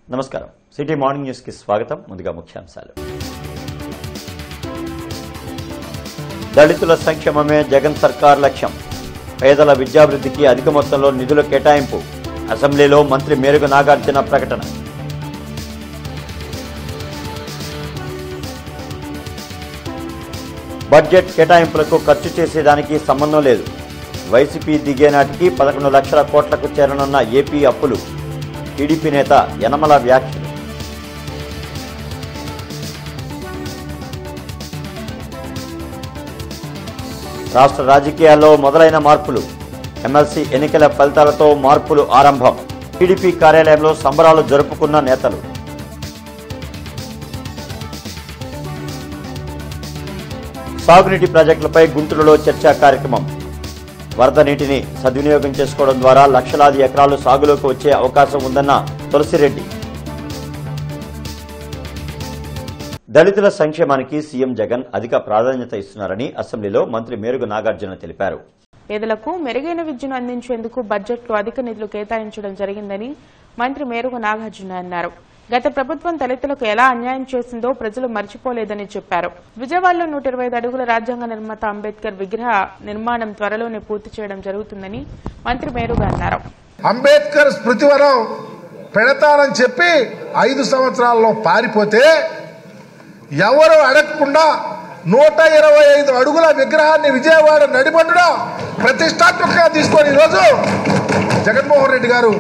నమస్కారం city morning news కి స్వాగతం ముందుగా ముఖ్యాంశాలు దళితుల సంక్షేమమే జగన్ సర్కార్ లక్ష్యం పేదల విద్యాభివృద్ధికి అధిక మొత్తంలో నిధుల కేటాయింపు అసెంబ్లీలో మంత్రి మేరుగు నాగార్జున ప్రకటన బడ్జెట్ కేటాయింపులకు ఖర్చు చేసేదానికి సంబంధం లేదు వైసీపీ దిగే నాటికి పదకొండు లక్షల కోట్లకు చేరనున్న ఏపీ అప్పులు టీడీపీ నేత యనమల వ్యాఖ్యలు రాష్ట్ర రాజకీయాల్లో మొదలైన మార్పులు ఎమ్మెల్సీ ఎన్నికల ఫలితాలతో మార్పులు ఆరంభం టీడీపీ కార్యాలయంలో సంబరాలు జరుపుకున్న నేతలు సాగునీటి ప్రాజెక్టులపై గుంటూరులో చర్చా కార్యక్రమం వరద నీటిని సద్వినియోగం చేసుకోవడం ద్వారా లక్షలాది ఎకరాలు సాగులోకి వచ్చే అవకాశం ఉందన్న తులసిరెడ్డి దళితుల సంక్షేమానికి సీఎం జగన్ అధిక ప్రాధాన్యత ఇస్తున్నారని అసెంబ్లీలో మంత్రి మేరుగు నాగార్జున తెలిపారు పేదలకు మెరుగైన విద్యను అందించేందుకు బడ్జెట్లో అధిక నిధులు కేటాయించడం జరిగిందని మంత్రి మేరుగు నాగార్జున అన్నారు గత ప్రభుత్వం దళితులకు ఎలా అన్యాయం చేసిందో ప్రజలు మర్చిపోలేదని చెప్పారు విజయవాడలో నూట ఇరవై ఐదు అడుగుల రాజ్యాంగ నిర్మాత అంబేద్కర్ విగ్రహ నిర్మాణం త్వరలోనే పూర్తి చేయడం జరుగుతుందని మంత్రి మేరుగు అన్నారు అంబేద్కర్ స్మృతివనం పెడతానని చెప్పి ఐదు సంవత్సరాల్లో పారిపోతే ఎవరు అడగకుండా నూట ఇరవై ఐదు అడుగుల విగ్రహాన్ని విజయవాడ నడిబొడ్డున ప్రతిష్టాత్మకంగా తీసుకొని ఈరోజు జగన్మోహన్ రెడ్డి గారు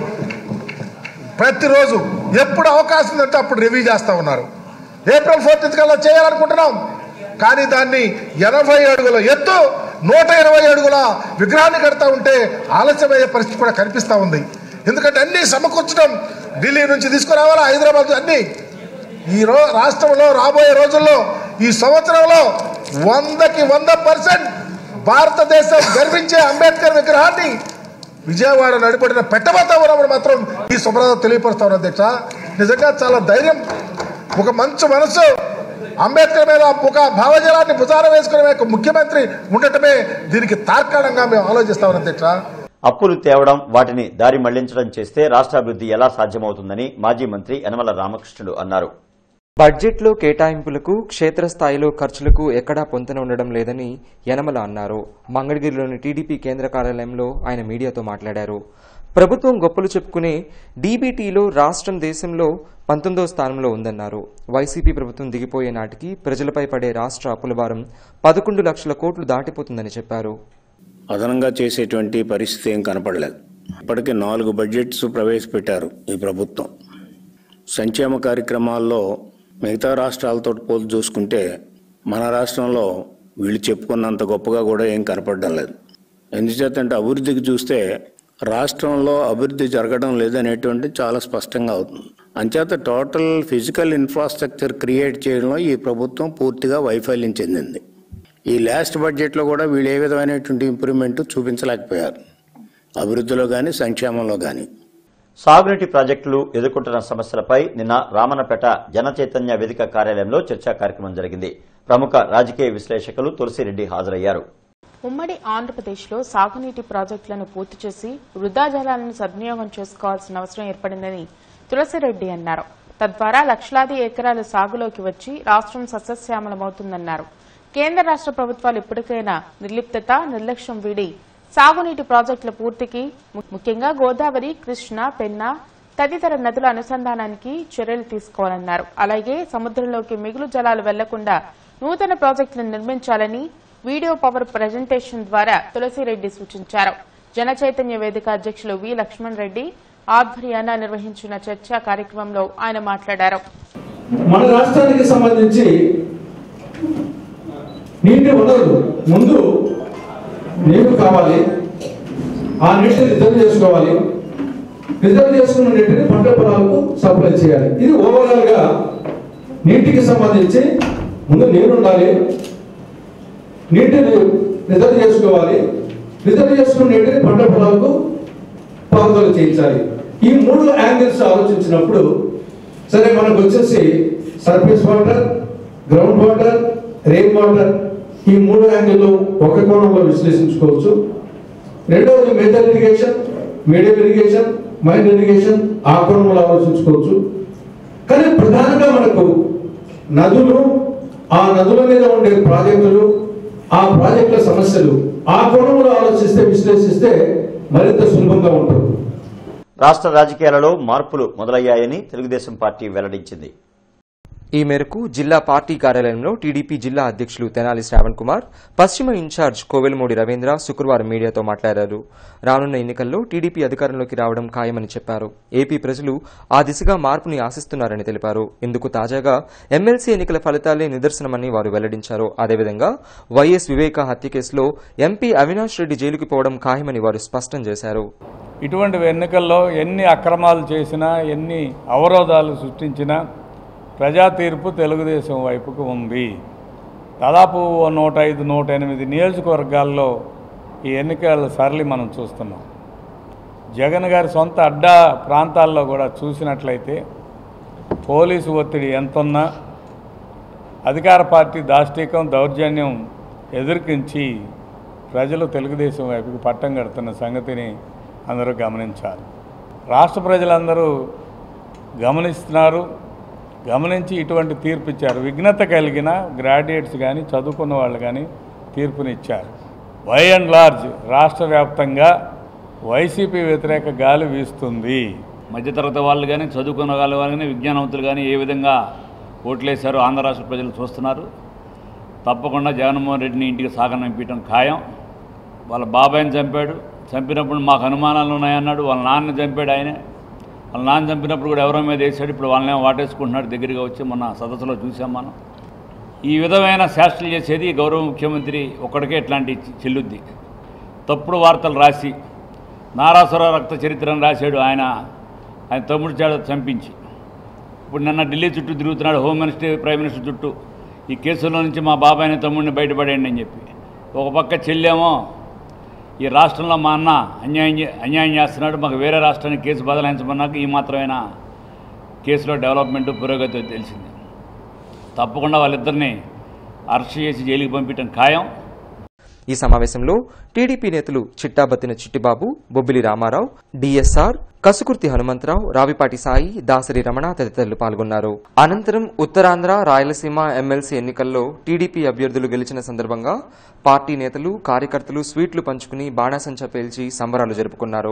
ప్రతిరోజు ఎప్పుడు అవకాశం ఉందంటే అప్పుడు రివ్యూ చేస్తూ ఉన్నారు ఏప్రిల్ ఫోర్టీన్త్ కల్లా చేయాలనుకుంటున్నాం కానీ దాన్ని ఎనభై అడుగుల ఎత్తు నూట ఇరవై అడుగుల విగ్రహాన్ని కడతా ఉంటే ఆలస్యమయ్యే పరిస్థితి కూడా కనిపిస్తూ ఉంది ఎందుకంటే అన్ని సమకూర్చడం ఢిల్లీ నుంచి తీసుకురావాలా హైదరాబాద్ అన్ని ఈ రో రాష్ట్రంలో రాబోయే రోజుల్లో ఈ సంవత్సరంలో వందకి వంద పర్సెంట్ భారతదేశం గర్వించే అంబేద్కర్ విగ్రహాన్ని విజయవాడ నడిపడిన పెట్టబోతా ఉన్నామని మాత్రం ఈ శుభ్రత తెలియపరుస్తా ఉన్నా అధ్యక్ష నిజంగా చాలా ధైర్యం ఒక మంచి మనసు అంబేద్కర్ మీద ఒక భావజలాన్ని భుజాన వేసుకునే ఒక ముఖ్యమంత్రి ఉండటమే దీనికి తార్కాణంగా మేము ఆలోచిస్తా ఉన్నాం అధ్యక్ష అప్పులు తేవడం వాటిని దారి మళ్లించడం చేస్తే రాష్ట్రాభివృద్ధి ఎలా సాధ్యమవుతుందని మాజీ మంత్రి యనమల రామకృష్ణుడు అన్నారు బడ్జెట్లో కేటాయింపులకు క్షేత్రస్థాయిలో ఖర్చులకు ఎక్కడా పొంతన ఉండడం లేదని యనమల అన్నారు మంగళగిరిలోని టీడీపీ కేంద్ర కార్యాలయంలో ఆయన మీడియాతో మాట్లాడారు ప్రభుత్వం గొప్పలు చెప్పుకునే డీబీటీలో రాష్ట్రం దేశంలో పంతొమ్మిదో స్థానంలో ఉందన్నారు వైసీపీ ప్రభుత్వం దిగిపోయే నాటికి ప్రజలపై పడే రాష్ట్ర అప్పుల భారం పదకొండు లక్షల కోట్లు దాటిపోతుందని చెప్పారు అదనంగా చేసేటువంటి పరిస్థితి ఏం కనపడలేదు ఇప్పటికే నాలుగు బడ్జెట్స్ ప్రవేశపెట్టారు ఈ ప్రభుత్వం సంక్షేమ కార్యక్రమాల్లో మిగతా రాష్ట్రాలతో పోల్చి చూసుకుంటే మన రాష్ట్రంలో వీళ్ళు చెప్పుకున్నంత గొప్పగా కూడా ఏం కనపడడం లేదు ఎందుచేతంటే అభివృద్ధికి చూస్తే రాష్ట్రంలో అభివృద్ధి జరగడం లేదనేటువంటి చాలా స్పష్టంగా అవుతుంది అంచేత టోటల్ ఫిజికల్ ఇన్ఫ్రాస్ట్రక్చర్ క్రియేట్ చేయడంలో ఈ ప్రభుత్వం పూర్తిగా వైఫల్యం చెందింది ఈ లాస్ట్ బడ్జెట్లో కూడా వీళ్ళు ఏ విధమైనటువంటి ఇంప్రూవ్మెంట్ చూపించలేకపోయారు అభివృద్ధిలో కానీ సంక్షేమంలో కానీ సాగునీటి ప్రాజెక్టులు ఎదుర్కొంటున్న సమస్యలపై నిన్న రామన్నపేట జన చైతన్య వేదిక కార్యాలయంలో చర్చా కార్యక్రమం జరిగింది ప్రముఖ రాజకీయ విశ్లేషకులు తులసిరెడ్డి హాజరయ్యారు ఉమ్మడి ఆంధ్రప్రదేశ్లో సాగునీటి ప్రాజెక్టులను పూర్తి చేసి వృధా జలాలను సద్వినియోగం చేసుకోవాల్సిన అవసరం ఏర్పడిందని తులసిరెడ్డి అన్నారు తద్వారా లక్షలాది ఎకరాలు సాగులోకి వచ్చి రాష్ట్రం సస్యశ్యామలమవుతుందన్నారు కేంద్ర రాష్ట్ర ప్రభుత్వాలు ఇప్పటికైనా నిర్లిప్తత నిర్లక్ష్యం వీడి సాగునీటి ప్రాజెక్టుల పూర్తికి ము- ముఖ్యంగా గోదావరి కృష్ణ పెన్నా తదితర నదుల అనుసంధానానికి చర్యలు తీసుకోవాలన్నారు అలాగే సముద్రంలోకి మిగులు జలాలు వెళ్లకుండా నూతన ప్రాజెక్టులను నిర్మించాలని వీడియో పవర్ ప్రజెంటేషన్ ద్వారా తులసిరెడ్డి సూచించారు జన చైతన్య వేదిక అధ్యక్షులు వి లక్ష్మణ్ రెడ్డి ఆధ్వర్యాన నిర్వహించిన చర్చా కార్యక్రమంలో ఆయన మాట్లాడారు మన రాష్ట్రానికి సంబంధించి నీటి వనరులు ముందు నీరు కావాలి ఆ నీటిని రిజర్వ్ చేసుకోవాలి రిజర్వ్ చేసుకున్న నీటిని పంట పొలాలకు సప్లై చేయాలి ఇది ఓవరాల్ గా నీటికి సంబంధించి ముందు నీరు ఉండాలి నీటిని రిజర్వ్ చేసుకోవాలి రిజర్వ్ చేసుకున్న నీటిని పంట పొలాలకు పారుదల చేయించాలి ఈ మూడు యాంగిల్స్ ఆలోచించినప్పుడు సరే మనకు వచ్చేసి surface water ground water rain water ఈ మూడు యాంగిల్లో ఒక కోణంలో విశ్లేషించుకోవచ్చు రెండవది major irrigation medium irrigation minor irrigation ఆ కోణంలో ఆలోచించుకోవచ్చు కానీ ప్రధానంగా మనకు నదులు ఆ నదుల మీద ఉండే ప్రాజెక్టులు ఆ ప్రాజెక్టుల సమస్యలు ఆ కోణంలో ఆలోచిస్తే విశ్లేషిస్తే మరింత సులభంగా ఉంటుంది రాష్ట్ర రాజకీయాలలో మార్పులు మొదలయ్యాయని తెలుగుదేశం పార్టీ వెల్లడించింది ఈ మేరకు జిల్లా పార్టీ కార్యాలయంలో టీడీపీ జిల్లా అధ్యక్షులు తెనాలి శ్రావణ్ కుమార్ పశ్చిమ ఇన్ఛార్జ్ కోవెలమూడి రవీంద్ర శుక్రవారం మీడియాతో మాట్లాడారు రానున్న ఎన్నికల్లో టీడీపీ అధికారంలోకి రావడం ఖాయమని చెప్పారు ఏపీ ప్రజలు ఆ దిశగా మార్పుని ఆశిస్తున్నారని తెలిపారు ఇందుకు తాజాగా ఎమ్మెల్సీ ఎన్నికల ఫలితాలే నిదర్శనమని వారు వెల్లడించారు అదేవిధంగా వైఎస్ వివేక హత్య కేసులో ఎంపీ అవినాష్ రెడ్డి జైలుకి పోవడం ఖాయమని వారు స్పష్టం చేశారు ఇటువంటి ఎన్నికల్లో ఎన్ని అక్రమాలు చేసినా ఎన్ని అవరోధాలు సృష్టించినా ప్రజా తీర్పు తెలుగుదేశం వైపుకు ఉంది దాదాపు ఓ నూట ఐదు నూట ఎనిమిది నియోజకవర్గాల్లో ఈ ఎన్నికల సరళి మనం చూస్తున్నాం జగన్ గారి సొంత అడ్డా ప్రాంతాల్లో కూడా చూసినట్లయితే పోలీసు ఒత్తిడి ఎంతున్నా అధికార పార్టీ దాష్టీకం దౌర్జన్యం ఎదుర్కించి ప్రజలు తెలుగుదేశం వైపుకి పట్టం కడుతున్న సంగతిని అందరూ గమనించాలి రాష్ట్ర ప్రజలందరూ గమనిస్తున్నారు గమనించి ఇటువంటి తీర్పు ఇచ్చారు విఘ్నత కలిగిన గ్రాడ్యుయేట్స్ కానీ చదువుకున్న వాళ్ళు కానీ తీర్పునిచ్చారు వై అండ్ లార్జ్ రాష్ట్ర వ్యాప్తంగా వైసీపీ వ్యతిరేక గాలి వీస్తుంది మధ్యతరగతి వాళ్ళు కానీ చదువుకున్న వాళ్ళు కానీ విజ్ఞానవంతులు కానీ ఏ విధంగా ఓట్లేశారో ఆంధ్ర రాష్ట్ర ప్రజలు చూస్తున్నారు తప్పకుండా జగన్మోహన్ రెడ్డిని ఇంటికి సాగనంపించడం ఖాయం వాళ్ళ బాబాయిని చంపాడు చంపినప్పుడు మాకు అనుమానాలు ఉన్నాయన్నాడు వాళ్ళ నాన్న చంపాడు ఆయనే వాళ్ళ నాన్న చంపినప్పుడు కూడా ఎవరో మీద వేసాడు ఇప్పుడు వాళ్ళని వాటేసుకుంటున్నాడు దగ్గరగా వచ్చి మొన్న సదస్సులో చూసాం మనం ఈ విధమైన శాస్త్రలు చేసేది గౌరవ ముఖ్యమంత్రి ఒక్కడికే ఇట్లాంటి చెల్లుద్ది తప్పుడు వార్తలు రాసి నారాసుర రక్త చరిత్రను రాశాడు ఆయన ఆయన తమ్ముడు చేత చంపించి ఇప్పుడు నిన్న ఢిల్లీ చుట్టూ తిరుగుతున్నాడు హోమ్ మినిస్టర్ ప్రైమ్ మినిస్టర్ చుట్టూ ఈ కేసులో నుంచి మా బాబాయిని తమ్ముడిని బయటపడేయండి అని చెప్పి ఒక పక్క చెల్లేమో ఈ రాష్ట్రంలో మా అన్న అన్యాయం చే- అన్యాయం చేస్తున్నాడు మాకు వేరే రాష్ట్రానికి కేసు బదలాయించమన్నాక ఈ మాత్రమైన కేసులో డెవలప్మెంట్ పురోగతి తెలిసింది తప్పకుండా వాళ్ళిద్దరిని అరెస్ట్ చేసి జైలుకి పంపించడం ఖాయం ఈ సమావేశంలో టీడీపీ నేతలు చిట్టాబత్తిన చిట్టిబాబు బొబ్బిలి రామారావు డిఎస్ఆర్ కసుకుర్తి హనుమంతరావు రావిపాటి సాయి దాసరి రమణ తదితరులు పాల్గొన్నారు అనంతరం ఉత్తరాంధ్ర రాయలసీమ ఎమ్మెల్సీ ఎన్నికల్లో టీడీపీ అభ్యర్థులు గెలిచిన సందర్భంగా పార్టీ నేతలు కార్యకర్తలు స్వీట్లు పంచుకుని బాణాసంచా పేల్చి సంబరాలు జరుపుకున్నారు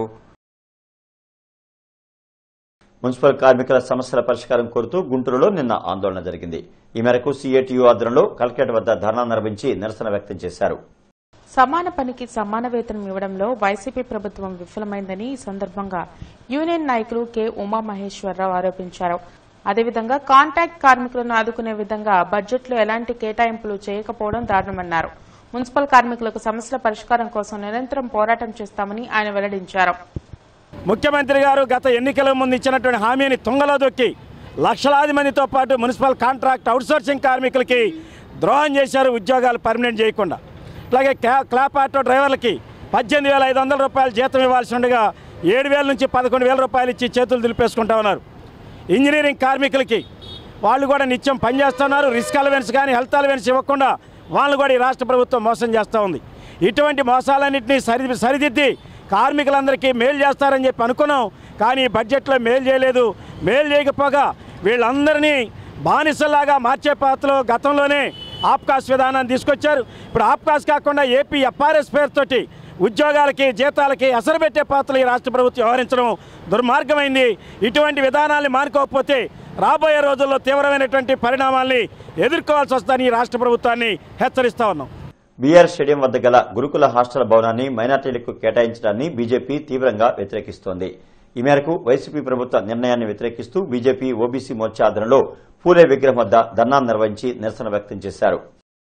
మున్సిపల్ కార్మికుల సమస్యల పరిష్కారం కోరుతూ గుంటూరులో నిన్న ఆందోళన జరిగింది ఈ మేరకు సీఏటీయూ ఆధ్వర్యంలో కలెక్టరేట్ వద్ద ధర్నా నిర్వహించి నిరసన వ్యక్తం చేశారు సమాన పనికి సమాన వేతనం ఇవ్వడంలో వైసీపీ ప్రభుత్వం విఫలమైందని ఈ సందర్భంగా యూనియన్ నాయకులు కె ఉమామహేశ్వరరావు ఆరోపించారు అదేవిధంగా కాంట్రాక్ట్ కార్మికులను ఆదుకునే విధంగా బడ్జెట్లో ఎలాంటి కేటాయింపులు చేయకపోవడం దారుణమన్నారు మున్సిపల్ కార్మికులకు సమస్యల పరిష్కారం కోసం నిరంతరం పోరాటం చేస్తామని ఆయన వెల్లడించారు ముఖ్యమంత్రి గారు గత ఎన్నికల ముందు ఇచ్చినటువంటి హామీని తుంగలో దొక్కి లక్షలాది మందితో పాటు మున్సిపల్ కాంట్రాక్ట్ అవుట్సోర్సింగ్ కార్మికులకి ద్రోహం చేశారు ఉద్యోగాలు పర్మనెంట్ చేయకుండా అలాగే క్లా- క్లాప్ ఆటో డ్రైవర్లకి పద్దెనిమిది వేల ఐదు వందల రూపాయలు జీతం ఇవ్వాల్సి ఉండగా ఏడు వేల నుంచి పదకొండు వేల రూపాయలు ఇచ్చి చేతులు దులిపేసుకుంటా ఉన్నారు ఇంజనీరింగ్ కార్మికులకి వాళ్ళు కూడా నిత్యం పనిచేస్తున్నారు రిస్క్ అలవెన్స్ కానీ హెల్త్ అలవెన్స్ ఇవ్వకుండా వాళ్ళు కూడా ఈ రాష్ట్ర ప్రభుత్వం మోసం చేస్తూ ఉంది ఇటువంటి మోసాలన్నింటినీ సరి సరిదిద్ది కార్మికులందరికీ మేలు చేస్తారని చెప్పి అనుకున్నాం కానీ ఈ బడ్జెట్లో మేలు చేయలేదు మేలు చేయకపోగా వీళ్ళందరినీ బానిసలాగా మార్చే పాత్రలో గతంలోనే ఆప్కాస్ విధానాన్ని తీసుకొచ్చారు ఇప్పుడు ఆప్కాస్ కాకుండా ఏపీ ఎఫ్ఆర్ఎస్ పేరుతోటి ఉద్యోగాలకి జీతాలకి అసలు పెట్టే పాత్రలు ఈ రాష్ట్ర ప్రభుత్వం వ్యవహరించడం దుర్మార్గమైంది ఇటువంటి విధానాల్ని మానుకోకపోతే రాబోయే రోజుల్లో తీవ్రమైనటువంటి పరిణామాల్ని ఎదుర్కోవాల్సి వస్తుందని ఈ రాష్ట్ర ప్రభుత్వాన్ని హెచ్చరిస్తా ఉన్నాం బీఆర్ స్టేడియం వద్ద గల గురుకుల హాస్టల్ భవనాన్ని మైనార్టీలకు కేటాయించడాన్ని బీజేపీ తీవ్రంగా వ్యతిరేకిస్తోంది ఈ మేరకు వైసీపీ ప్రభుత్వ నిర్ణయాన్ని వ్యతిరేకిస్తూ బీజేపీ ఓబీసీ మోర్చా ఆధ్వర్యంలో పూలే విగ్రహం వద్ద ధర్నా నిర్వహించి నిరసన వ్యక్తం చేశారు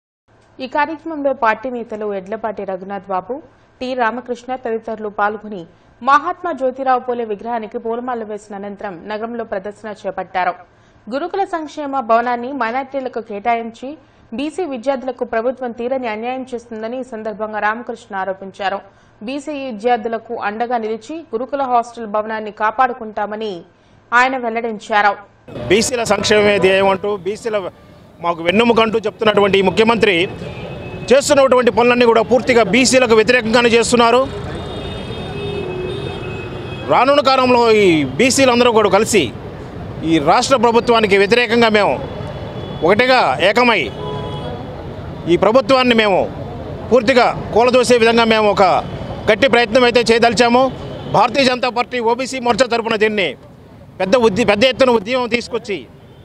ఈ కార్యక్రమంలో పార్టీ నేతలు ఎడ్లపాటి రఘునాథ్ బాబు టి రామకృష్ణ తదితరులు పాల్గొని మహాత్మా జ్యోతిరావు పూలే విగ్రహానికి పూలమాలలు వేసిన అనంతరం నగరంలో ప్రదర్శన చేపట్టారు గురుకుల సంక్షేమ భవనాన్ని మైనార్టీలకు కేటాయించి బీసీ విద్యార్థులకు ప్రభుత్వం తీరని అన్యాయం చేస్తుందని ఈ సందర్భంగా రామకృష్ణ ఆరోపించారు బీసీ విద్యార్థులకు అండగా నిలిచి గురుకుల హాస్టల్ భవనాన్ని కాపాడుకుంటామని ఆయన వెల్లడించారు బీసీల సంక్షేమమే ధ్యేయం అంటూ బీసీల మాకు వెన్నుముకంటూ చెప్తున్నటువంటి ఈ ముఖ్యమంత్రి చేస్తున్నటువంటి పనులన్నీ కూడా పూర్తిగా బీసీలకు వ్యతిరేకంగానే చేస్తున్నారు రానున్న కాలంలో ఈ బీసీలందరూ కూడా కలిసి ఈ రాష్ట్ర ప్రభుత్వానికి వ్యతిరేకంగా మేము ఒకటిగా ఏకమై ఈ ప్రభుత్వాన్ని మేము పూర్తిగా కూలదోసే విధంగా మేము ఒక గట్టి ప్రయత్నం అయితే చేయదలిచాము భారతీయ జనతా పార్టీ ఓబీసీ మోర్చా తరపున దీన్ని పెద్ద ఉద్ది పెద్ద ఎత్తున ఉద్యమం తీసుకొచ్చి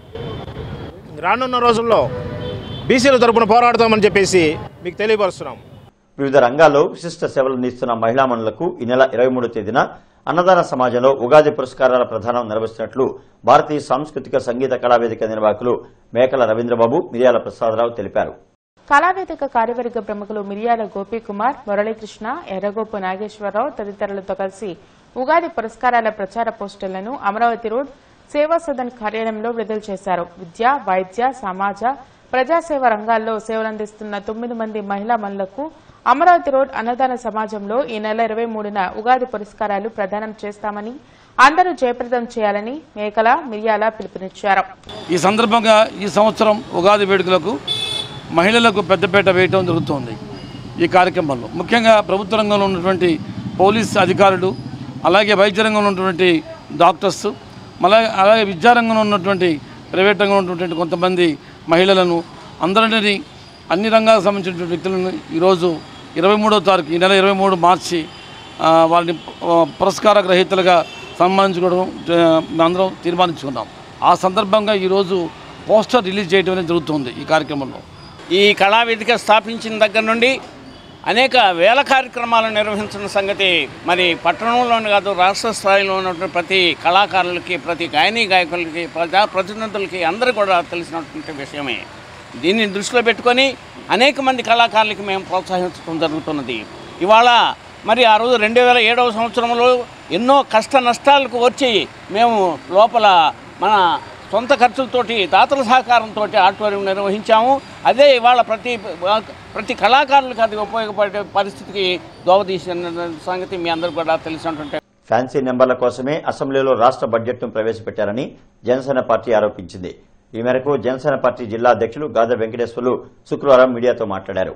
రానున్న రోజుల్లో బీసీల తరపున పోరాడతామని చెప్పేసి మీకు తెలియపరుస్తున్నాం వివిధ రంగాల్లో విశిష్ట సేవలు అందిస్తున్న మహిళామణులకు ఈ నెల ఇరవై మూడో తేదీన అన్నదాన సమాజంలో ఉగాది పురస్కారాల ప్రదానం నిర్వహిస్తున్నట్లు భారతీయ సాంస్కృతిక సంగీత కళావేదిక నిర్వాహకులు మేకల రవీంద్రబాబు మిర్యాల ప్రసాదరావు తెలిపారు కళావేదిక కార్యవర్గ ప్రముఖులు మిరియాల గోపీకుమార్ మురళీకృష్ణ ఎర్రగోపు నాగేశ్వరరావు తదితరులతో కలిసి ఉగాది పురస్కారాల ప్రచార పోస్టర్లను అమరావతి రోడ్ సేవా సదన్ కార్యాలయంలో విడుదల చేశారు విద్య వైద్య సమాజ ప్రజాసేవ రంగాల్లో సేవలందిస్తున్న తొమ్మిది మంది మహిళా మనులకు అమరావతి రోడ్ అన్నదాన సమాజంలో ఈ నెల ఇరవై మూడున ఉగాది పురస్కారాలు ప్రదానం చేస్తామని అందరూ జయప్రదం చేయాలని మేకల మిర్యాల పిలుపునిచ్చారు ఈ సందర్భంగా ఈ సంవత్సరం ఉగాది వేడుకలకు మహిళలకు పెద్దపీట వేయటం జరుగుతోంది ఈ కార్యక్రమంలో ముఖ్యంగా ప్రభుత్వ రంగంలో ఉన్నటువంటి పోలీస్ అధికారులు అలాగే వైద్య రంగంలో ఉన్నటువంటి డాక్టర్స్ అలాగే అలాగే విద్యారంగంలో ఉన్నటువంటి ప్రైవేట్ రంగంలో ఉన్నటువంటి కొంతమంది మహిళలను అందరినీ అన్ని రంగాలకు సంబంధించినటువంటి వ్యక్తులను ఈరోజు ఇరవై మూడో తారీఖు ఈ నెల ఇరవై మూడు మార్చి ఆ, వాళ్ళని ఆ, పురస్కార గ్రహీతలుగా సన్మానించుకోవడం ఆ, మేమందరం తీర్మానించుకున్నాం ఆ సందర్భంగా ఈరోజు పోస్టర్ రిలీజ్ చేయడం అనేది జరుగుతుంది ఈ కార్యక్రమంలో ఈ కళావేదిక స్థాపించిన దగ్గర నుండి అనేక వేల కార్యక్రమాలు నిర్వహించిన సంగతి మరి పట్టణంలోనే కాదు రాష్ట్ర స్థాయిలో ఉన్నటువంటి ప్రతి కళాకారులకి ప్రతి గాయని గాయకులకి ప్రజా ప్రతినిధులకి అందరూ కూడా తెలిసినటువంటి విషయమే దీన్ని దృష్టిలో పెట్టుకొని అనేక మంది కళాకారులకి మేము ప్రోత్సహించడం జరుగుతున్నది ఇవాళ మరి ఆ రోజు రెండు వేల ఏడవ సంవత్సరంలో ఎన్నో కష్ట నష్టాలకు వచ్చి మేము లోపల మన సొంత ఖర్చులతోటి దాతల సహకారంతో ఆడిటోరియం నిర్వహించాము అదే ఇవాళ ప్రతి ప్రతి కళాకారులకు అది ఉపయోగపడే పరిస్థితికి దోవతీసిన సంగతి మీ అందరూ కూడా తెలిసినటువంటి ఫ్యాన్సీ నెంబర్ల కోసమే అసెంబ్లీలో రాష్ట్ర బడ్జెట్ను ప్రవేశపెట్టారని జనసేన పార్టీ ఆరోపించింది ఈ మేరకు జనసేన పార్టీ జిల్లా అధ్యక్షులు గాదర్ వెంకటేశ్వర్లు శుక్రవారం మీడియాతో మాట్లాడారు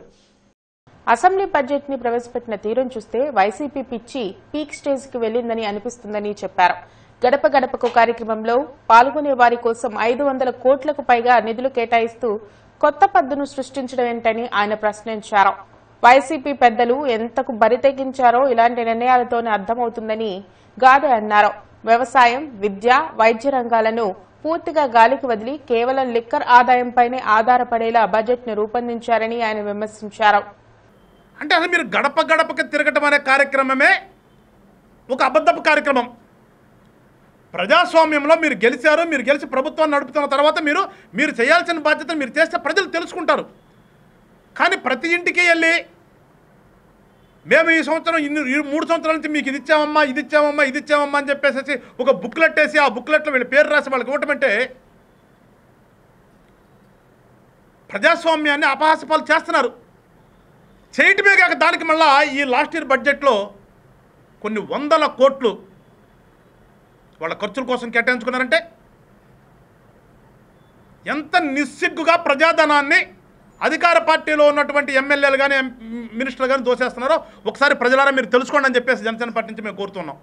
అసెంబ్లీ బడ్జెట్ ని ప్రవేశపెట్టిన తీరును చూస్తే వైసీపీ పిచ్చి పీక్ స్టేజ్ కి వెళ్లిందని అనిపిస్తుందని చెప్పారు గడప గడపకు కార్యక్రమంలో పాల్గొనే వారి కోసం ఐదు వందల కోట్లకు పైగా నిధులు కేటాయిస్తూ కొత్త పద్దును సృష్టించడం ఏంటని ఆయన ప్రశ్నించారు వైసీపీ పెద్దలు ఎంతకు బరి తెగించారో ఇలాంటి నిర్ణయాలతోనే అర్థమవుతుందని గాదే అన్నారు వ్యవసాయం విద్య వైద్య రంగాలను పూర్తిగా గాలికి వదిలి కేవలం లిక్కర్ ఆదాయంపైనే ఆధారపడేలా బడ్జెట్ ను రూపొందించారని ఆయన విమర్శించారు అంటే అసలు మీరు గడప గడపకి తిరగటం అనే కార్యక్రమమే ఒక అబద్ధపు కార్యక్రమం ప్రజాస్వామ్యంలో మీరు గెలిచారు మీరు గెలిచి ప్రభుత్వాన్ని నడుపుతున్న తర్వాత మీరు మీరు చేయాల్సిన బాధ్యతను మీరు చేస్తే ప్రజలు తెలుసుకుంటారు కానీ ప్రతి ఇంటికి వెళ్ళి మేము ఈ సంవత్సరం ఇన్ని ఈ మూడు సంవత్సరాల నుంచి మీకు ఇది ఇచ్చామమ్మా ఇది ఇచ్చామమ్మా ఇది ఇచ్చామమ్మా అని చెప్పేసి ఒక బుక్లెట్ వేసి ఆ బుక్లెట్లో వీళ్ళ పేరు రాసి వాళ్ళకి ఇవ్వటమంటే ప్రజాస్వామ్యాన్ని అపహాస్యపాలు చేస్తున్నారు చేయటమే కాక దానికి మళ్ళా ఈ లాస్ట్ ఇయర్ బడ్జెట్లో కొన్ని వందల కోట్లు వాళ్ళ ఖర్చుల కోసం కేటాయించుకున్నారంటే ఎంత నిస్సిగ్గుగా ప్రజాధనాన్ని అధికార పార్టీలో ఉన్నటువంటి ఎమ్మెల్యేలు కానీ మినిస్టర్లు కానీ దోసేస్తున్నారో ఒకసారి ప్రజలారా మీరు తెలుసుకోండి అని చెప్పేసి జనసేన పార్టీ నుంచి మేము కోరుతున్నాం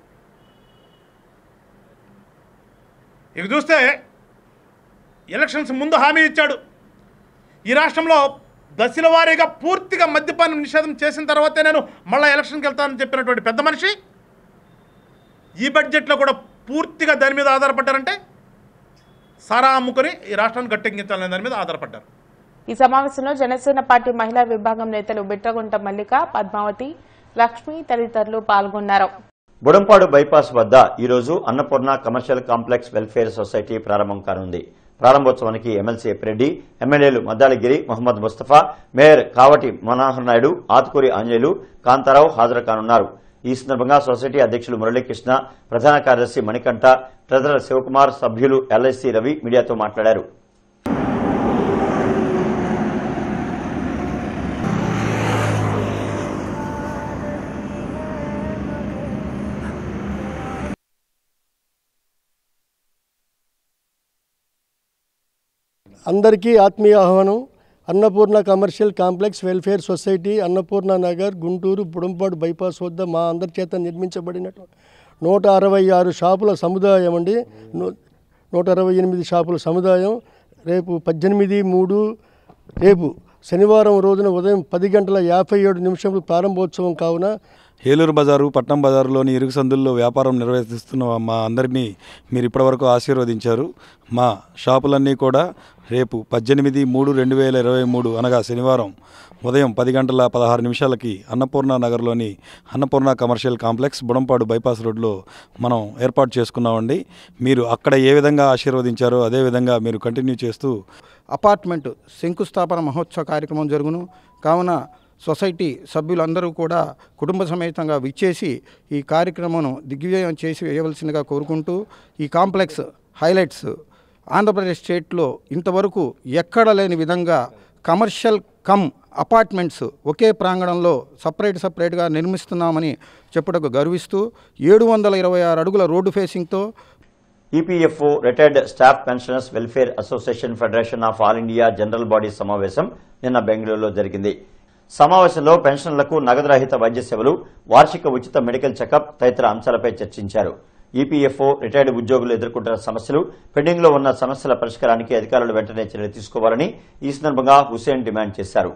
ఇక చూస్తే ఎలక్షన్స్ ముందు హామీ ఇచ్చాడు ఈ రాష్ట్రంలో దశల వారీగా పూర్తిగా మద్యపానం నిషేధం చేసిన తర్వాతే నేను మళ్ళీ ఎలక్షన్కి వెళ్తానని చెప్పినటువంటి పెద్ద మనిషి ఈ బడ్జెట్లో కూడా పూర్తిగా దాని మీద ఆధారపడ్డారంటే సారా అమ్ముకొని ఈ రాష్ట్రాన్ని గట్టెక్కించాలనే దాని మీద ఆధారపడ్డారు ఈ సమావేశంలో జనసేన పార్టీ మహిళా విభాగం నేతలు బిట్రగుంట మల్లిక పద్మావతి లక్ష్మి తదితరులు పాల్గొన్నారు బుడంపాడు బైపాస్ వద్ద ఈరోజు Annapurna commercial complex welfare society ప్రారంభం కానుంది ప్రారంభోత్సవానికి ఎమ్మెల్సీ ఎప్రెడ్డి ఎమ్మెల్యేలు మద్దాలగిరి మహమ్మద్ ముస్తఫా మేయర్ కావటి మనోహర్ నాయుడు ఆతుకూరి ఆంజనేయులు కాంతారావు హాజరు కానున్నారు ఈ సందర్భంగా సొసైటీ అధ్యక్షులు మురళీకృష్ణ ప్రధాన కార్యదర్శి మణికంఠ ట్రెజరర్ శివకుమార్ సభ్యులు ఎల్ఐసి రవి మీడియాతో మాట్లాడారు అందరికీ ఆత్మీయ ఆహ్వానం Annapurna commercial complex welfare society Annapurna Nagar Guntur Budampadu bypass వద్ద మా అందరి చేత నిర్మించబడినటువంటి నూట అరవై ఆరు షాపుల సముదాయం అండి నూ- నూట అరవై ఎనిమిది షాపుల సముదాయం రేపు పద్దెనిమిది మూడు రేపు శనివారం రోజున ఉదయం పది గంటల యాభై ఏడు నిమిషములు ప్రారంభోత్సవం కావున ఏలూరు బజారు పట్నం బజారులోని ఇరుగు సందుల్లో వ్యాపారం నిర్వహిస్తున్న మా అందరినీ మీరు ఇప్పటివరకు ఆశీర్వదించారు మా షాపులన్నీ కూడా రేపు పద్దెనిమిది మూడు రెండు వేల ఇరవై మూడు అనగా శనివారం ఉదయం పది గంటల పదహారు నిమిషాలకి అన్నపూర్ణ నగర్లోని Annapurna commercial complex Budampadu bypass రోడ్లో మనం ఏర్పాటు చేసుకున్నామండి మీరు అక్కడ ఏ విధంగా ఆశీర్వదించారో అదే విధంగా మీరు కంటిన్యూ చేస్తూ అపార్ట్మెంట్ శంకుస్థాపన మహోత్సవ కార్యక్రమం జరుగును కావున సొసైటీ సభ్యులందరూ కూడా కుటుంబ సమేతంగా విచ్చేసి ఈ కార్యక్రమం దిగ్విజయం చేసి వేయవలసిందిగా కోరుకుంటూ ఈ కాంప్లెక్స్ హైలైట్స్ ఆంధ్రప్రదేశ్ స్టేట్లో ఇంతవరకు ఎక్కడ లేని విధంగా కమర్షియల్ కమ్ అపార్ట్మెంట్స్ ఒకే ప్రాంగణంలో సపరేట్ సపరేట్గా నిర్మిస్తున్నామని చెప్పుటకు గర్విస్తూ ఏడు వందల ఇరవై ఆరు అడుగుల రోడ్డు ఫేసింగ్తో EPFO retired staff pensioners welfare association federation of all India general body సమావేశం నిన్న బెంగళూరులో జరిగింది సమావేశంలో పెన్షన్లకు నగదు రహిత వైద్య సేవలు వార్షిక ఉచిత మెడికల్ చెకప్ తదితర అంశాలపై చర్చించారు ఈపీఎఫ్ఓ రిటైర్డ్ ఉద్యోగులు ఎదుర్కొంటున్న సమస్యలు పెండింగ్ లో ఉన్న సమస్యల పరిష్కారానికి అధికారులు వెంటనే చర్యలు తీసుకోవాలని ఈ సందర్భంగా హుసేన్ డిమాండ్ చేశారు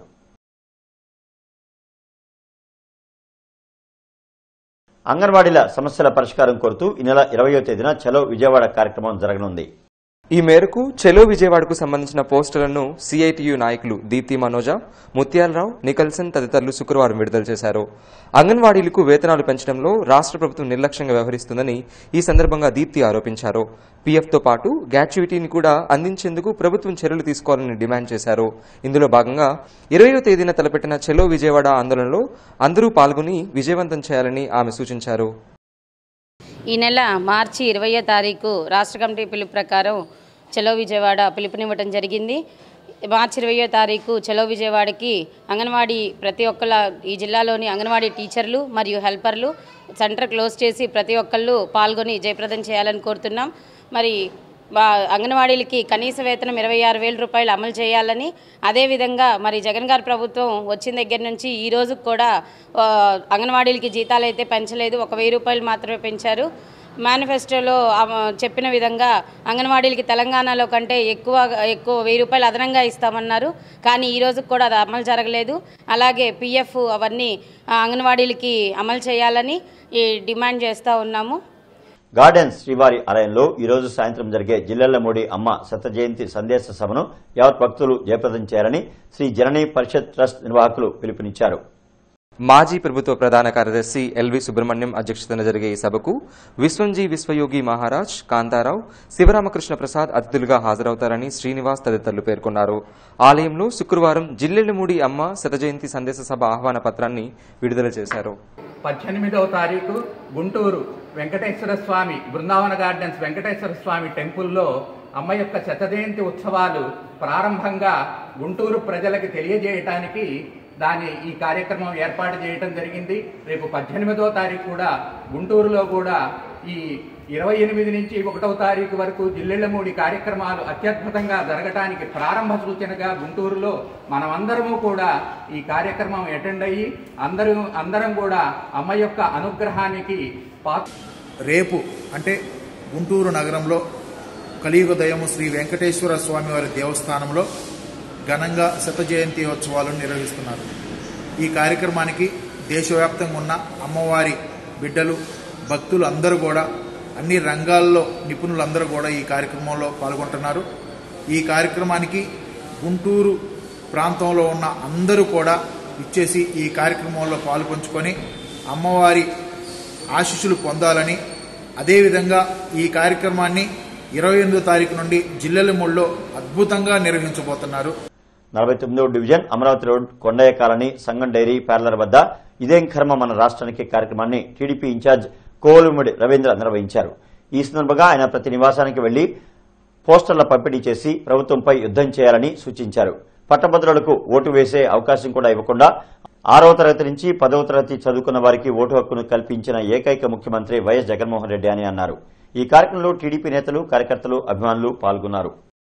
అంగన్వాడీల సమస్యల పరిష్కారం కోరుతూ ఈ నెల ఇరవయో తేదీన చలో విజయవాడ కార్యక్రమం జరగనుంది ఈ మేరకు చెలో విజయవాడకు సంబంధించిన పోస్టర్లను సిఐటియు నాయకులు దీప్తి మనోజ ముత్యాలరావు నికల్సన్ తదితరులు శుక్రవారం విడుదల చేశారు అంగన్వాడీలకు వేతనాలు పెంచడంలో రాష్ట్ర ప్రభుత్వం నిర్లక్ష్యంగా వ్యవహరిస్తుందని ఈ సందర్భంగా దీప్తి ఆరోపించారు పీఎఫ్తో పాటు గ్రాట్యుయిటీని కూడా అందించేందుకు ప్రభుత్వం చర్యలు తీసుకోవాలని డిమాండ్ చేశారు ఇందులో భాగంగా ఇరవయో తేదీన తలపెట్టిన చెలో విజయవాడ ఆందోళనలో అందరూ పాల్గొని విజయవంతం చేయాలని ఆమె సూచించారు ఈ నెల మార్చి ఇరవయో తారీఖు రాష్ట్ర కమిటీ పిలుపు ప్రకారం చలో విజయవాడ పిలుపునివ్వటం జరిగింది మార్చి ఇరవయో తారీఖు చలో విజయవాడకి అంగన్వాడీ ప్రతి ఒక్కళ్ళ ఈ జిల్లాలోని అంగన్వాడీ టీచర్లు మరియు హెల్పర్లు సెంటర్ క్లోజ్ చేసి ప్రతి ఒక్కళ్ళు పాల్గొని జయప్రదం చేయాలని కోరుతున్నాం మరి వా- అంగన్వాడీలకి కనీస వేతనం ఇరవై ఆరు వేల రూపాయలు అమలు చేయాలని అదేవిధంగా మరి జగన్ గారి ప్రభుత్వం వచ్చిన దగ్గర నుంచి ఈ రోజుకు కూడా ఆ, అంగన్వాడీలకి జీతాలు అయితే పెంచలేదు ఒక వెయ్యి రూపాయలు మాత్రమే పెంచారు మేనిఫెస్టోలో ఆ, చెప్పిన విధంగా అంగన్వాడీలకి తెలంగాణలో కంటే ఎక్కువ ఎక్కువ వెయ్యి రూపాయలు అదనంగా ఇస్తామన్నారు కానీ ఈ రోజుకి కూడా అది అమలు జరగలేదు అలాగే పిఎఫ్ అవన్నీ ఆ, అంగన్వాడీలకి అమలు చేయాలని ఈ డిమాండ్ చేస్తూ ఉన్నాము గార్డెన్స్ శ్రీవారి ఆలయంలో ఈ రోజు సాయంత్రం జరిగే జిల్లెళ్లమూడి అమ్మ శత జయంతి సందేశ సభను యావత్ భక్తులు జయప్రదం చేయాలని శ్రీ జననీ పరిషత్ ట్రస్ట్ నిర్వాహకులు పిలుపునిచ్చారు మాజీ ప్రభుత్వ ప్రధాన కార్యదర్శి ఎల్వి సుబ్రహ్మణ్యం అధ్యక్షతన జరిగే ఈ సభకు విశ్వంజీ విశ్వయోగి మహారాజ్ కాంతారావు శివరామకృష్ణ ప్రసాద్ అతిథులుగా హాజరవుతారని శ్రీనివాస్ తదితరులు పేర్కొన్నారు ఆలయంలో శుక్రవారం జిల్లెళ్లమూడి అమ్మ శత జయంతి సందేశ సభ ఆహ్వాన పత్రాన్ని విడుదల చేశారు పద్దెనిమిదవ తారీఖు గుంటూరు వెంకటేశ్వర స్వామి బృందావన గార్డెన్స్ వెంకటేశ్వర స్వామి టెంపుల్లో అమ్మ యొక్క శత జయంతి ఉత్సవాలు ప్రారంభంగా గుంటూరు ప్రజలకు తెలియజేయటానికి దాని ఈ కార్యక్రమం ఏర్పాటు చేయటం జరిగింది రేపు పద్దెనిమిదవ తారీఖు కూడా గుంటూరులో కూడా ఈ ఇరవై ఎనిమిది నుంచి ఒకటవ తారీఖు వరకు జిల్లెళ్లమూడి కార్యక్రమాలు అత్యద్భుతంగా జరగటానికి ప్రారంభ సూచనగా గుంటూరులో మనమందరము కూడా ఈ కార్యక్రమం అటెండ్ అయ్యి అందరూ అందరం కూడా అమ్మ యొక్క అనుగ్రహానికి పాత్ర రేపు అంటే గుంటూరు నగరంలో కలియుగ దయము శ్రీ వెంకటేశ్వర స్వామివారి దేవస్థానంలో ఘనంగా శత జయంతి ఉత్సవాలను నిర్వహిస్తున్నారు ఈ కార్యక్రమానికి దేశవ్యాప్తంగా ఉన్న అమ్మవారి బిడ్డలు భక్తులు అందరూ కూడా అన్ని రంగాల్లో నిపుణులందరూ కూడా ఈ కార్యక్రమంలో పాల్గొంటున్నారు ఈ కార్యక్రమానికి గుంటూరు ప్రాంతంలో ఉన్న అందరూ కూడా ఇచ్చేసి ఈ కార్యక్రమంలో పాల్పంచుకొని అమ్మవారి ఆశీస్సులు పొందాలని అదేవిధంగా ఈ కార్యక్రమాన్ని ఇరవై ఎనిమిదో తారీఖు నుండి జిల్లెలమూడిలో అద్భుతంగా నిర్వహించబోతున్నారు నలభై తొమ్మిదవ division Amaravati road Kondaiah colony Sangam dairy parlour వద్ద ఇదేం కర్మ మన రాష్ట్రానికి కార్యక్రమాన్ని టీడీపీ ఇన్ఛార్జ్ కోలుముడి రవీంద్ర నిర్వహించారు ఈ సందర్భంగా ఆయన ప్రతి నివాసానికి వెళ్లి పోస్టర్ల పంపిణీ చేసి ప్రభుత్వంపై యుద్దం చేయాలని సూచించారు పట్టభద్రులకు ఓటు వేసే అవకాశం కూడా ఇవ్వకుండా ఆరవ తరగతి నుంచి పదవ తరగతి చదువుకున్న వారికి ఓటు హక్కును కల్పించిన ఏకైక ముఖ్యమంత్రి వైఎస్ జగన్మోహన్ రెడ్డి అని అన్నారు ఈ కార్యక్రమంలో టీడీపీ నేతలు కార్యకర్తలు అభిమానులు పాల్గొన్నారు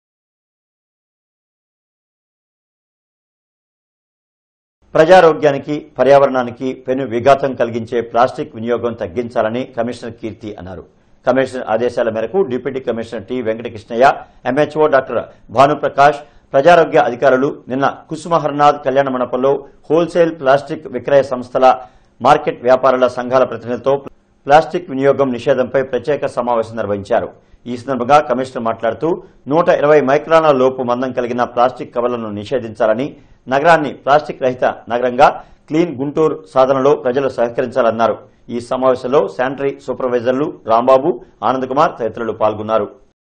ప్రజారోగ్యానికి పర్యావరణానికి పెను విఘాతం కలిగించే ప్లాస్టిక్ వినియోగం తగ్గించాలని కమిషనర్ కీర్తి అన్నారు కమిషనర్ ఆదేశాల మేరకు deputy commissioner T Venkatakrishnaiah M H O doctor Bhanuprakash ప్రజారోగ్య అధికారులు నిన్న కుసుమహర్నాథ్ కళ్యాణ మండపంలో హోల్సేల్ ప్లాస్టిక్ విక్రయ సంస్థల మార్కెట్ వ్యాపారుల సంఘాల ప్రతినిధులతో ప్లాస్టిక్ వినియోగం నిషేధంపై ప్రత్యేక సమావేశం నిర్వహించారు ఈ సందర్భంగా కమిషనర్ మాట్లాడుతూ నూట ఇరవై మైక్రాన్ల లోపు మందం కలిగిన ప్లాస్టిక్ కవర్లను నిషేధించాలని నగరాన్ని ప్లాస్టిక్ రహిత నగరంగా క్లీన్ గుంటూరు సాధనలో ప్రజలు సహకరించాలన్నారు ఈ సమావేశంలో శానిటరీ సూపర్వైజర్లు రాంబాబు ఆనందకుమార్ తదితరులు పాల్గొన్నారు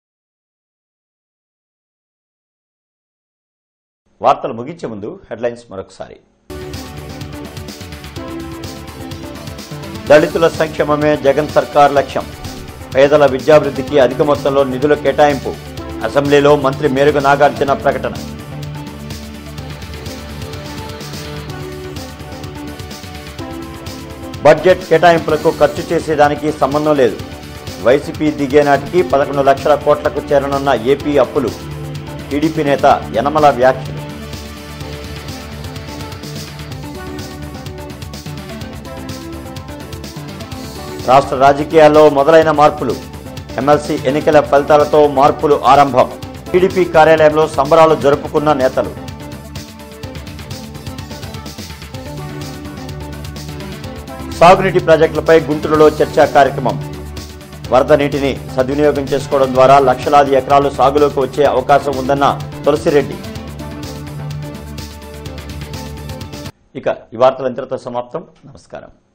వార్తలు ముగించే ముందు హెడ్లైన్స్ మరొకసారి దళితుల సంక్షేమమే జగన్ సర్కార్ లక్ష్యం పేదల విద్యాభివృద్ధికి అధిక మొత్తంలో నిధుల కేటాయింపు అసెంబ్లీలో మంత్రి మేరుగు నాగార్జున ప్రకటన బడ్జెట్ కేటాయింపులకు ఖర్చు చేసేదానికి సంబంధం లేదు వైసీపీ దిగే నాటికి పదకొండు లక్షల కోట్లకు చేరనున్న ఏపీ అప్పులు టీడీపీ నేత యనమల వ్యాఖ్యలు రాష్ట్ర రాజకీయాల్లో మొదలైన మార్పులు ఎమ్మెల్సీ ఎన్నికల ఫలితాలతో మార్పులు ఆరంభం టీడీపీ కార్యాలయంలో సంబరాలు జరుపుకున్న నేతలు సాగునీటి ప్రాజెక్టులపై గుంటూరులో చర్చా కార్యక్రమం వరద నీటిని సద్వినియోగం చేసుకోవడం ద్వారా లక్షలాది ఎకరాలు సాగులోకి వచ్చే అవకాశం ఉందన్న తులసిరెడ్డి ఇక ఈ వార్తలు ఇంతటితో సమాప్తం నమస్కారం